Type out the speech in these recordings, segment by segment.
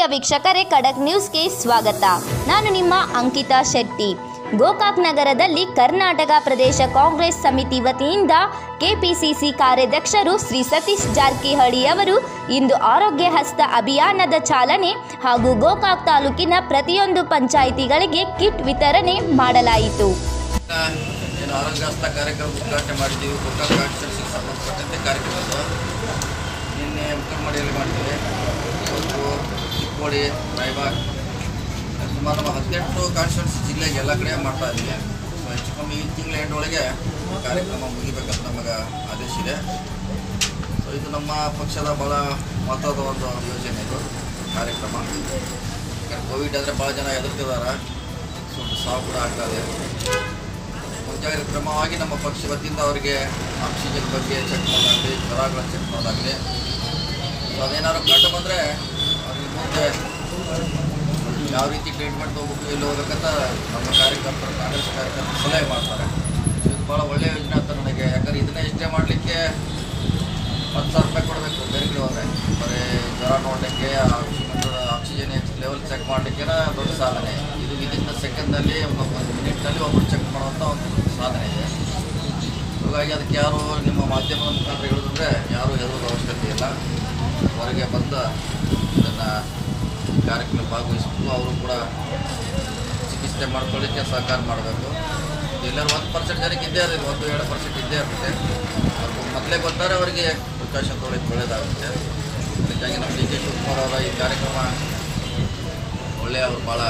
ಪ್ರಿಯ ವೀಕ್ಷಕರೇ ಖಡಕ್ ನ್ಯೂಸ್ಗೆ ಸ್ವಾಗತ ನಾನು ನಿಮ್ಮ ಅಂಕಿತಾ ಶೆಟ್ಟಿ ಗೋಕಾಕ್ ನಗರದಲ್ಲಿ ಕರ್ನಾಟಕ ಪ್ರದೇಶ ಕಾಂಗ್ರೆಸ್ ಸಮಿತಿ ವತಿಯಿಂದ ಕೆಪಿಸಿಸಿ ಕಾರ್ಯಾಧ್ಯಕ್ಷರು ಶ್ರೀ ಸತೀಶ್ ಜಾರಕಿಹೊಳಿ ಅವರು ಇಂದು ಆರೋಗ್ಯ ಹಸ್ತ ಅಭಿಯಾನದ ಚಾಲನೆ ಹಾಗೂ ಗೋಕಾಕ್ ತಾಲೂಕಿನ ಪ್ರತಿಯೊಂದು ಪಂಚಾಯಿತಿಗಳಿಗೆ ಕಿಟ್ ವಿತರಣೆ ಮಾಡಲಾಯಿತು ಏನು ಆರೋಗ್ಯ ಹಸ್ತ ಕಾರ್ಯಕ್ರಮ ಉದ್ಘಾಟನೆ ಮಾಡಿದ್ದೀವಿ ಗೋಕಾಕ್ ಕಾನ್ಸ್ಟಿಟ್ಯೂನ್ಸಿಗೆ ಸಂಬಂಧಪಟ್ಟಂತೆ ಕಾರ್ಯಕ್ರಮದ ನಿನ್ನೆ ಉತ್ತರಮಡಿಯಲ್ಲಿ ಮಾಡಿದ್ದೀವಿ ಇವತ್ತು ಚಿಕ್ಕೋಡಿ ರಾಯಬಾಗ್ ಸುಮಾರು ನಮ್ಮ ಹದಿನೆಂಟು ಕಾನ್ಸ್ಟಿಟ್ಯೂನ್ಸಿ ಜಿಲ್ಲೆಗೆ ಎಲ್ಲ ಕಡೆ ಮಾಡ್ತಾ ಇದ್ದೀವಿ ಸೊ ಹೆಚ್ಚು ಕಮ್ಮಿ ಈ ತಿಂಗಳ ಎಂಟು ಒಳಗೆ ಕಾರ್ಯಕ್ರಮ ಮುಗಿಬೇಕಂತ ನಮಗೆ ಆದೇಶ ಇದೆ ಸೊ ಇದು ನಮ್ಮ ಪಕ್ಷದ ಭಾಳ ಮಹತ್ವದ ಒಂದು ಯೋಜನೆ ಇದು ಕಾರ್ಯಕ್ರಮ ಯಾಕಂದ್ರೆ ಕೋವಿಡ್ ಆದರೆ ಭಾಳ ಜನ ಹೆದರ್ತಿದ್ದಾರೆ ಸ್ವಲ್ಪ ಸಾವು ಕೂಡ ಆಗ್ತಾ ಇದೆ ಮುಂಜಾಗ್ರತೆ ಕ್ರಮವಾಗಿ ನಮ್ಮ ಪಕ್ಷ ವತಿಯಿಂದ ಅವರಿಗೆ ಆಕ್ಸಿಜನ್ ಬಗ್ಗೆ ಚೆಕ್ ಮಾಡೋದಾಗಲಿ ಜ್ವರಗಳನ್ನು ಚೆಕ್ ಮಾಡೋದಾಗಲಿ ಸೊ ಅದೇನಾದ್ರು ಕಂಡು ಬಂದರೆ ಅವ್ರಿಗೆ ಮುಂದೆ ಯಾವ ರೀತಿ ಟ್ರೀಟ್ಮೆಂಟ್ ಹೋಗ್ಬೇಕು ಎಲ್ಲಿ ಹೋಗ್ಬೇಕಂತ ನಮ್ಮ ಕಾರ್ಯಕರ್ತರು ಕಾಂಗ್ರೆಸ್ ಕಾರ್ಯಕರ್ತರು ಸಲಹೆ ಮಾಡ್ತಾರೆ ಸೊ ಇದು ಭಾಳ ಒಳ್ಳೆಯ ಯೋಜನೆ ಅಂತ ನನಗೆ ಯಾಕಂದ್ರೆ ಇದನ್ನೇ ಇಷ್ಟೇ ಮಾಡಲಿಕ್ಕೆ ಹತ್ತು ಸಾವಿರ ರೂಪಾಯಿ ಕೊಡಬೇಕು ಬೇರೆ ಕಡೆ ಹೋದರೆ ಬರೀ ಜ್ವರ ನೋಡಲಿಕ್ಕೆ ಆಕ್ಸಿಜನ್ ಆಕ್ಸಿಜನ್ ಲೆವೆಲ್ ಚೆಕ್ ಮಾಡಲಿಕ್ಕೆ ದೊಡ್ಡ ಸಾಧನೆ ಇದು ವಿದಿನ್ ಸೆಕೆಂಡ್ನಲ್ಲಿ ಒಂದು ಮಿನಿಟ್ನಲ್ಲಿ ಒಬ್ಬರು ಚೆಕ್ ಮಾಡುವಂಥ ಒಂದು ಸಾಧನೆ ಇದೆ ಹಾಗಾಗಿ ಅದಕ್ಕೆ ಯಾರು ನಿಮ್ಮ ಮಾಧ್ಯಮದ ಮುಖಾಂತರ ಹೇಳಿದ್ರೆ ಯಾರು ಹೆದರೋದು ಅವಶ್ಯಕತೆ ಇಲ್ಲ ಹೊರಗೆ ಬಂದ ಇದನ್ನು ಕಾರ್ಯಕ್ರಮ ಭಾಗವಹಿಸಬೇಕು ಅವರು ಕೂಡ ಚಿಕಿತ್ಸೆ ಮಾಡ್ಕೊಳ್ಳಿಕ್ಕೆ ಸಹಕಾರ ಮಾಡಬೇಕು ಎಲ್ಲರೂ ಒಂದು ಪರ್ಸೆಂಟ್ ಜನಕ್ಕೆ ಇದ್ದೇ ಇರೋದು ಒಂದು ಎರಡು ಪರ್ಸೆಂಟ್ ಇದ್ದೇ ಇರುತ್ತೆ ಅವ್ರಿಗೆ ಮೊದಲೇ ಗೊತ್ತಾರೆ ಅವರಿಗೆ ಅವಕಾಶ ತೊಗೊಳ್ಳೋಕೆ ಒಳ್ಳೆಯದಾಗುತ್ತೆ ಅದಕ್ಕಾಗಿ ನಮ್ಮ ಡಿ ಕೆ ಶಿವಕುಮಾರ್ ಅವರ ಈ ಕಾರ್ಯಕ್ರಮ ಒಳ್ಳೆಯ ಅವರು ಭಾಳ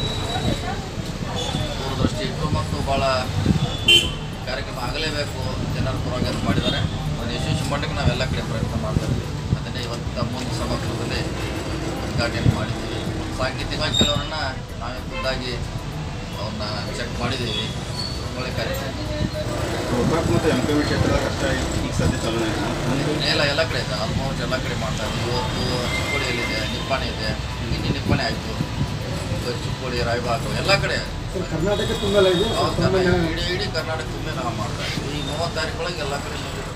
ದೂರದೃಷ್ಟಿ ಇಟ್ಟು ಮತ್ತು ಭಾಳ ಕಾರ್ಯಕ್ರಮ ಆಗಲೇಬೇಕು ಜನರ ಪರವಾಗಿ ಅದು ಮಾಡಿದ್ದಾರೆ ಅದನ್ನು ಯಶಸ್ವಿ ಮಾಡಲಿಕ್ಕೆ ನಾವೆಲ್ಲ ಕಡೆ ಪ್ರಯತ್ನ ಮಾಡ್ತಾ ಇದ್ದೀವಿ ಅದನ್ನೇ ಇವತ್ತು ತಮ್ಮೊಂದು ಸಮಗ್ರದಲ್ಲಿ ಉದ್ಘಾಟನೆ ಮಾಡಿದ್ದೀವಿ ಸಾಂಕೇತಿಕವಾಗಿ ಕೆಲವರನ್ನ ನಾವೇ ಖುದ್ದಾಗಿ ಅವ್ರನ್ನ ಚೆಕ್ ಮಾಡಿದ್ದೀವಿ ಒಳ್ಳೆ ಕಾರ್ಯಕ್ರಮ ಗೋಕಾಕ್ ಮತ್ತು ಎಂ ಕೆ ವಿ ಕ್ಷೇತ್ರದಾಗ ಅಷ್ಟೇ ಈಗ ಸದ್ಯ ಚಾಲನೆ ಇದೆ ಎಲ್ಲ ಎಲ್ಲ ಕಡೆ ಇದೆ ಆಲ್ಮೋಸ್ಟ್ ಎಲ್ಲ ಕಡೆ ಮಾಡ್ತಾ ಇದ್ದೀವಿ ಇವತ್ತು ಚಿಕ್ಕೋಡಿಯಲ್ಲಿದೆ ನಿಪ್ಪಾಣಿ ಇದೆ ನಿನ್ನೆ ನಿಪ್ಪಾಣಿ ಆಯಿತು ಇವತ್ತು ಚಿಕ್ಕೋಡಿ ರಾಯಬಾಗು ಎಲ್ಲ ಕಡೆ ಸರ್ ಕರ್ನಾಟಕ ತುಂಬಲ್ಲ ಇದು ಹೌದು, ಕರ್ನಾಟಕ- ಇಡೀ ಇಡೀ ಕರ್ನಾಟಕ ತುಂಬೆ ನಾವು ಮಾಡ್ತಾ ಇದ್ದೀವಿ ಈ ಮೂವತ್ತು ತಾರೀಕು ಒಳಗೆ ಎಲ್ಲ ಕಡೆ